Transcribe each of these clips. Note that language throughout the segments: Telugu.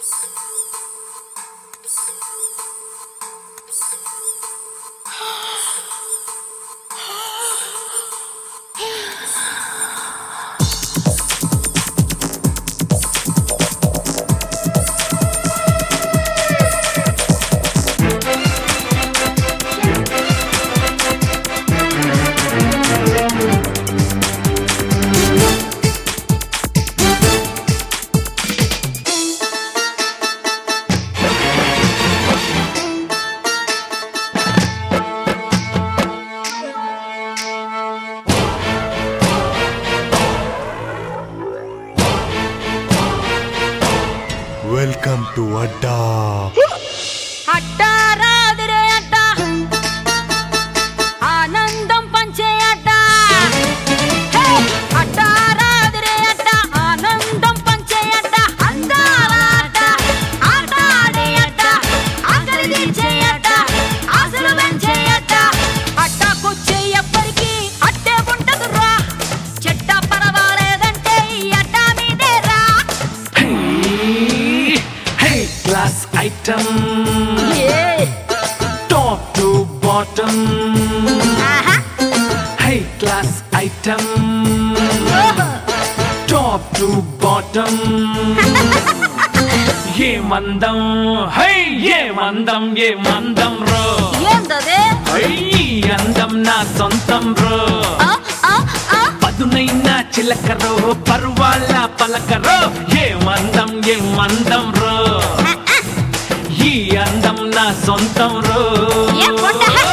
వెల్కమ్ టు అడ్డా అట్ట రాదురే అట్ట ఆనందం పంచే అట్ట హే! అట్ట రాదురే అట్ట ఆనందం పంచే అట్ట అందాల అట్ట ఆట ఆడే అట్ట ఆకలి తీర్చే అట్ట ఆశలు పెంచే అట్ట అట్టకొచ్చే ఎప్పటికీ అట్టే ఉంటదురా చెట్ట పరవాలేదంటే ఈ అట్ట మీదేరా Hey, hey, class item, A top to bottom. ఆహా Hey, class item, ఓహో top to bottom. ఏ మందం హై ఏ మందం ఏ మందం రో ఏందదే హై ఈ అందం నా సొంతం రో ఆ ఆ ఆ పదునైన చిలకరో పరువాళ్ళ పలకరో ఏ మందం ఏ మందం రో ఈ అందం నా సొంతం రో ఏ పొట్ట హే?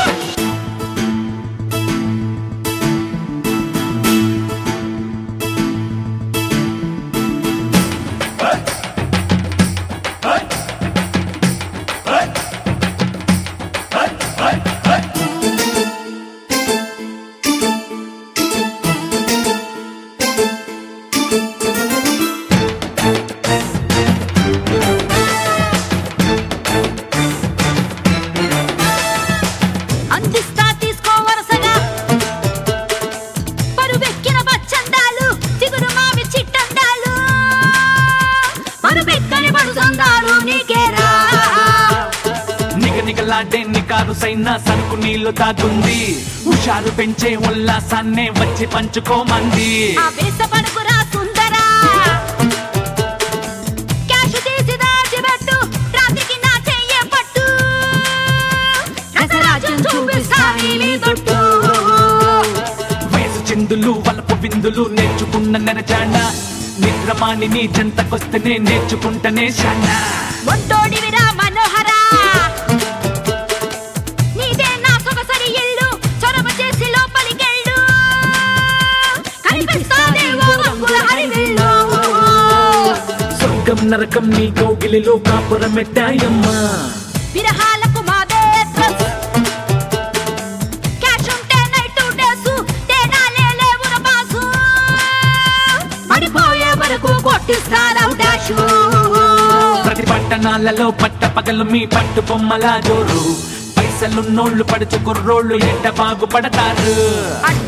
అందిస్తా తీసుకో వరసగా పరువెక్కిన బచ్చందాలు చిగురు మావి చిట్టందాలు పరువెక్కని పడు సందాలు నీకేరా నిగ నిగలాడే నికారు సైన సరుకు నీళ్లు తాగుంది హుషారు పెంచే ఉల్లాసాన్నే వచ్చి పంచుకోమంది ఆ వేస పడుకురా సుందరా క్యాష్ తీసి దాచిపెట్టు రాత్రికి నా చెయ్యే పట్టు రసరాజ్యం చూపిస్తా నీ తొట్టు వయసు చిందులు వలపు విందులు నేర్చుకున్న నెరజాణ నిద్రమాని నీ చెంతకొస్తేనే నేర్చుకుంటనే శాన ఒంటోడివిరా మనోహరా నీదే నా సొగసరి ఇల్లు చొరవ చేసి లోపలికెళ్ళు కనిపిస్తాదేవో రంగుల హరివిల్లు స్వర్గం నరకం నీ కోగిలిలో కాపురమెట్టాయమ్మా విరహాలకు మాదే డ్రెస్ క్యాష్ ఉంటే నైట్ డేసు తేనాలే లేవుర బాసు పడిపోయే వరకు కొట్టిస్తారా డాషు ప్రతి పట్టణాలలో పట్ట పగలు మీ పట్టు బొమ్మల జోరు పైసలున్నోళ్ళు పడుచు కుర్రోళ్ళు ఎంట బాగుపడతారు అడ్డ